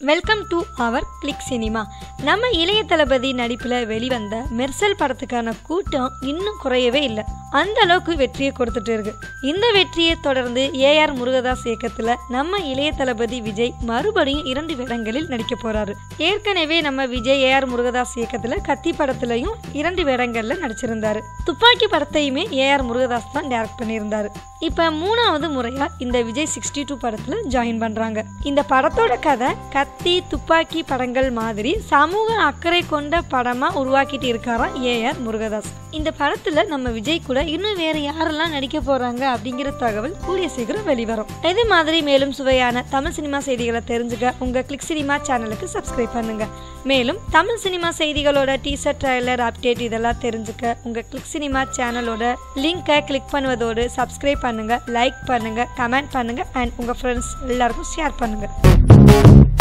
welcome to our click cinema நம்ம இளைய தளபதி நடிப்பில் வெளிவந்த மெர்சல் படத்துக்கான கூட்டம் இன்னும் குறையவே இல்லை அந்த அளவுக்கு வெற்றியை கொடுத்துட்டு இருக்கு இந்த வெற்றியை தொடர்ந்து ஏஆர் முருகதாஸ் இயக்கத்தில் நம்ம இளைய தளபதி விஜய் மறுபடியும் இரண்டு வேடங்களில் நடிக்க போறாரு ஏற்கனவே நம்ம விஜய் ஏஆர் முருகதாஸ் இயக்கத்தில் கத்தி படத்துலையும் இரண்டு வேடங்கள்ல நடிச்சிருந்தாரு துப்பாக்கி படத்தையுமே ஏஆர் முருகதாஸ் தான் டைரக்ட் பண்ணியிருந்தாரு இப்போ மூணாவது முறையா இந்த விஜய் சிக்ஸ்டி டூ படத்துல ஜாயின் பண்றாங்க இந்த படத்தோட கதை கத்தி துப்பாக்கி படங்கள் மாதிரி சமூக அக்கறை கொண்ட படமா உருவாக்கிட்டு இருக்காராம் ஏஆர் முருகதாஸ் இந்த படத்துல நம்ம விஜய் கூட இன்னும் வேற யாரெல்லாம் நடிக்க போறாங்க அப்படிங்கிற தகவல் கூடிய சீக்கிரம் வெளிவரும் இது மாதிரி மேலும் சுவையான தமிழ் சினிமா செய்திகளை தெரிஞ்சுக்க உங்க கிளிக் சினிமா சேனலுக்கு சப்ஸ்கிரைப் பண்ணுங்க மேலும் தமிழ் சினிமா செய்திகளோட டீசர் ட்ரைலர் அப்டேட் இதெல்லாம் தெரிஞ்சுக்க உங்க கிளிக் சினிமா சேனலோட லிங்கை கிளிக் பண்ணுவதோடு சப்ஸ்கிரைப் பண்ணுங்க லைக் பண்ணுங்க கமெண்ட் பண்ணுங்க அண்ட் உங்க ஃப்ரெண்ட்ஸ் எல்லாருக்கும் ஷேர் பண்ணுங்க